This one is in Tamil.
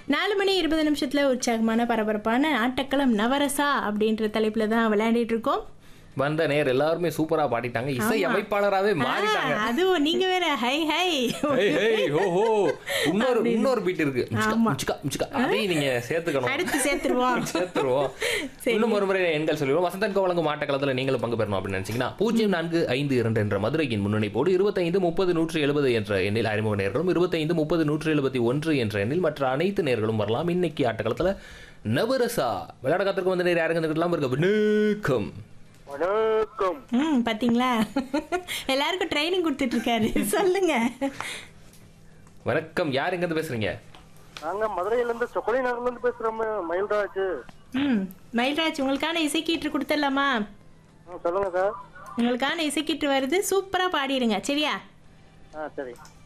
நாலு மணி இருபது நிமிஷத்துல உற்சாகமான பரபரப்பான ஆட்டக்களம் நவரசா அப்படின்ற தலைப்புல தான் விளையாடிட்டு இருக்கோம் வந்த நேர் எல்லாருமே சூப்பரா பாடிட்டாங்க இசை அமைப்பாளராகவே மாறிட்டாங்க ஆ, அதுவும் நீங்க வேற ஹை ஹை ஹேய், ஹேய், ஹோ, ஹோ. இன்னொரு இன்னொரு பீட் இருக்கு முச்சுக்கா, ஆமா. முச்சுக்கா, முச்சுக்கா. அதையும் நீங்க சேர்த்துக்கணும் அடுத்து சேர்த்துருவோம் சேர்த்துருவோம் இன்னும் ஒரு முறை எண்கள் சொல்லிடுவோம் வசந்தன் வழங்கும் ஆட்டக்களத்தில் நீங்களும் பங்கு பெறணும் அப்படின்னு நினைச்சீங்கன்னா பூஜ்ஜியம் நான்கு ஐந்து இரண்டு என்ற மதுரையின் முன்னணிப்போடு இருபத்தைந்து முப்பது நூற்றி எழுபது என்ற எண்ணில் அறிமுக நேர்களும் இருபத்தைந்து முப்பது நூற்றி எழுபத்தி ஒன்று என்ற எண்ணில் மற்ற அனைத்து நேர்களும் வரலாம் இன்னைக்கு ஆட்டக்களத்தில் நவரசா விளையாட காத்திருக்கும் வந்து நேர் யாருங்க இருக்கலாம் இருக்க வணக்கம் வணக்கம் ம் பாத்தீங்களா எல்லாருக்கும் ட்ரைனிங் கொடுத்துட்டு இருக்காரு சொல்லுங்க வணக்கம் யார் எங்க இருந்து பேசுறீங்க நாங்க மதுரையில இருந்து சொக்கலை நகர்ல இருந்து பேசுறோம் மயில்ராஜ் ம் மயில்ராஜ் உங்களுக்கான இசைக்கீற்று கொடுத்துடலாமா ஆ, சொல்லுங்க சார் உங்களுக்கான இசைக்கீற்று வருது சூப்பரா பாடிடுங்க சரியா ஆ சரி